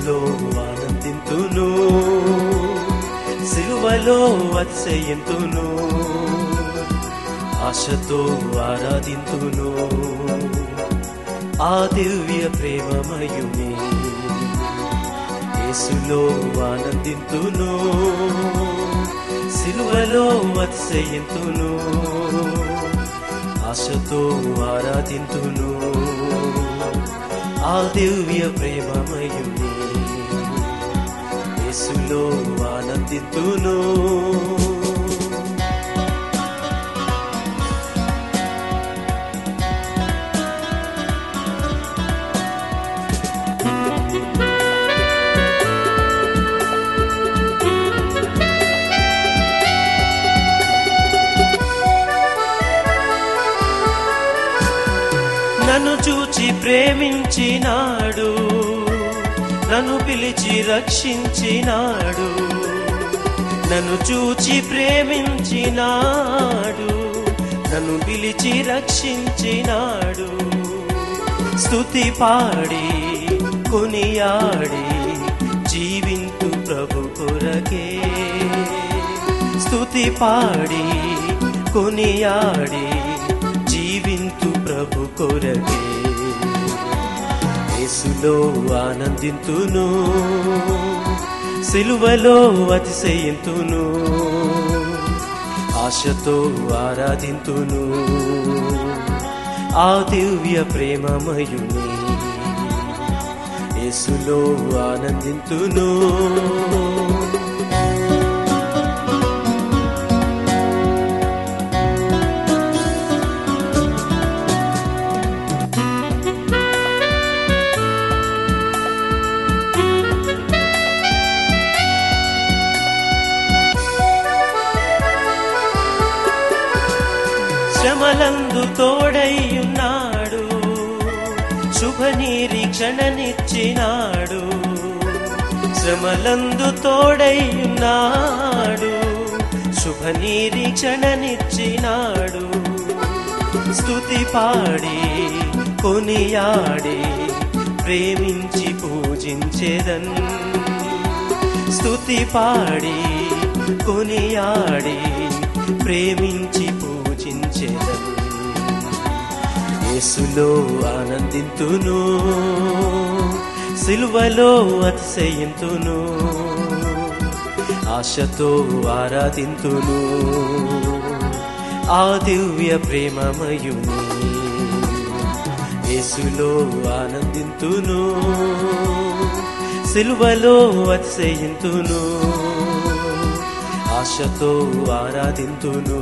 యేసులో ఆనందింతును సిలువలో అతిశయింతును ఆశతో ఆరాధింతును ఆ దివ్య ప్రేమమయుని యేసులో ఆనందింతును సిలువలో అతిశయింతును ఆశతో ఆరాధింతును ఆ దివ్య ప్రేమమయుని యేసులో ఆనందింతును నన్ను చూచి ప్రేమించినాడు నన్ను పిలిచి రక్షించినాడు నన్ను చూచి ప్రేమించినాడు నన్ను పిలిచి రక్షించినాడు స్తుతి పాడి కొనియాడి జీవింతు ప్రభు కొరకే స్తుతి పాడి కొనియాడి జీవింతు ప్రభు కొరకే యేసులో ఆనందింతును సిలువలో అతిశయింతును ఆశతో ఆరాధింతును ఆ దివ్య ప్రేమమయుని యేసులో ఆనందింతును శ్రమలందు తోడయ్యున్నాడు శుభ నిరీక్షణనిచ్చినాడు శ్రమలందు తోడయ్యున్నాడు శుభ నిరీక్షణనిచ్చినాడు స్తుతి పాడి కొనియాడి ప్రేమించి పూజించేదన్ స్తుతి పాడి కొనియాడి ప్రేమించి పూజించేదన్ యేసులో ఆనందింతును సిలువలో అతిశయింతును ఆశతో ఆరాధింతును ఆ దివ్య ప్రేమమయుని యేసులో ఆనందింతును సిలువలో అతిశయింతును ఆశతో ఆరాధింతును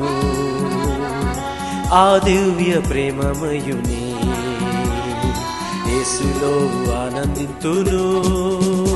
ఆ దివ్య ప్రేమమయుని యేసులో ఆనందింతును